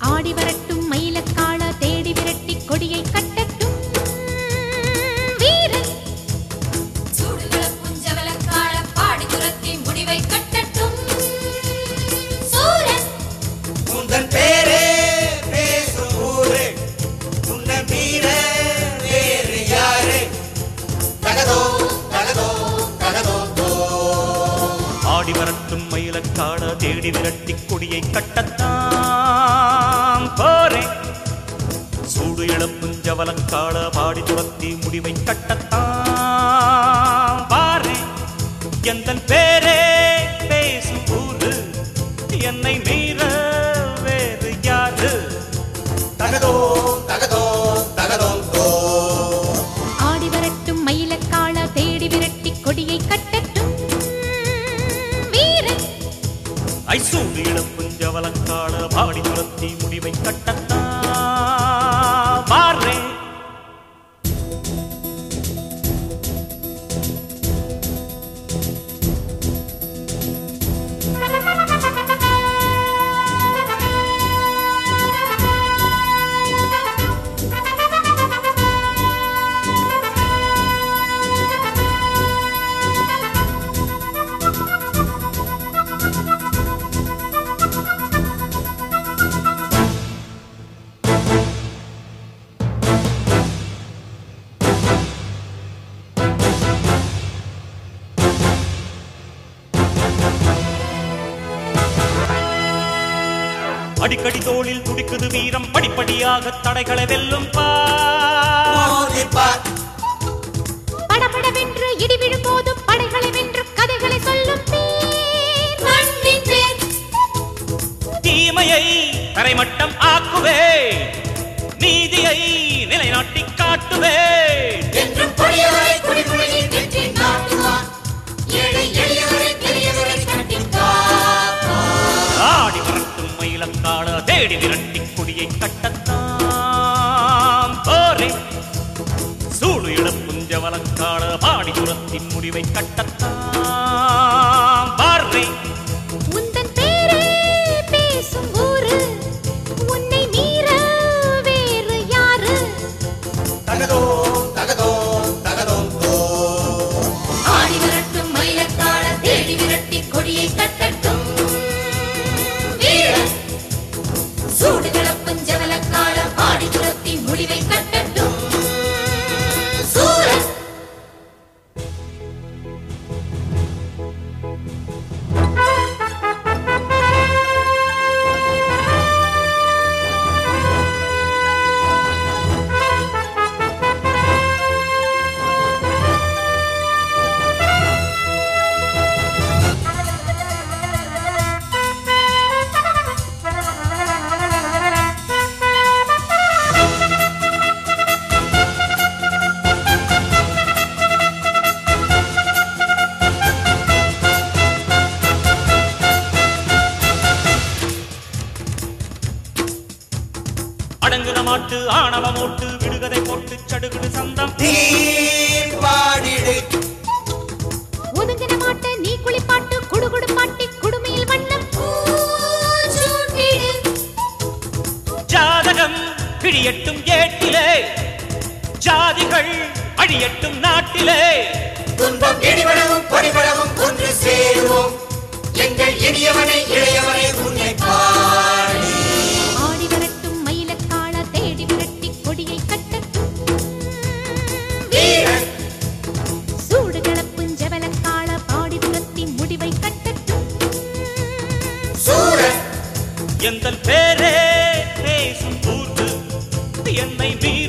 ஆடி வரட்டும் மயிலக்காள தேடி விரட்டி கொடியை கட்டட்டும் வீரன் சூடுகள புஞ்சவலக்காள பாடி துரத்தி முடிவை கட்டட்டும் சூரன் உந்தன் பேரே பேசும் ஊரே உன்னை மீற வேறு யாரு தகதோ தகதோ தகதோ தோ ஆடி வரட்டும் மயிலக்காட தேடி விரட்டி கொடியை கட்டத்தான் போரேன் சூடு இழப்பும் ஜவலக்காட பாடி துரத்தி முடிவை கட்டத்தான் பாரேன் எந்தன் பேரே பேசும் ஊரு என்னை மீற வேறு யாரு தகதோ தகதோ தகதோ தோ ஆடி வரட்டும் மயிலக்காள தேடி விரட்டி கொடியை கட்டட்டும் வீரன் ஐசூடு இழப்பும் ஜவலக்காட பாடி துரத்தி முடிவை கட்டத்தான் பாரேன் அடிக்கடி தோளில் துடிக்குது வீரம் படிப்படியாக தடைகளை வெல்லும் பார் மோதிப்பார் படபடவென்று இடி விழும் போதும் படைகளை வென்று கதைகளை சொல்லும் பேர் மண்ணின் பேர் தீமையை தரைமட்டம் ஆக்குவே நீதியை நிலைநாட்டி காட்டுவே என்றும் கொடியவரை குடிமுறையில் வெற்றி நாட்டுவான் ஏழை எளியவரை பெரியவரை கட்டிக் காப்பான் ஆடி வரட்டும் மயிலக்காட தேடி விரட்டி கொடியை கட்டத்தான் போரே சூடு இழப்பும் ஜவலக்காட பாடி துரத்தின் முடிவை கட்டத்தான் பாரே உந்தன் பேரே பேசும் ஊரு உன்னை மீற வேறு யாரு தகதோ தகதோ தகதோ தோ ஆடி விரட்டும் மயிலக்காள தேடி விரட்டி கொடியை கட்டட்டும் வீரன் சூடு கிளப்பும் ஜவலக்காள பாடி துரத்தி முடிவை கட்டட்டும் சூரன் அடங்குன மாட்டு ஆணவ மூட்டு விடுகதை போட்டு சடுகுடு சந்தம் நீ பாடிடு ஒதுங்கின மாட்ட நீ குளிப்பாட்டு குடுகுடு பாட்டி குடுமையில் வண்ணம் சூட்டிடு ஜாதகம் கிழியட்டும் ஏட்டிலே ஜாதிகள் அழியட்டும் நாட்டிலே துன்பம் இடிபடவும் பொடிபடவும் ஒன்று சேருவோம் எங்கள் இனியவனை இளையவனை உன்னை பாடி ஆடி வரட்டும் மயிலக்காள தேடி விரட்டி கொடியை கட்டட்டும் வீரன் சூடு கிளப்பும் ஜவலக்காள பாடி துரத்தி முடிவை கட்டட்டும் சூரன் எந்தன் பேரே பேசும் ஊர்ந்து என்னை மீ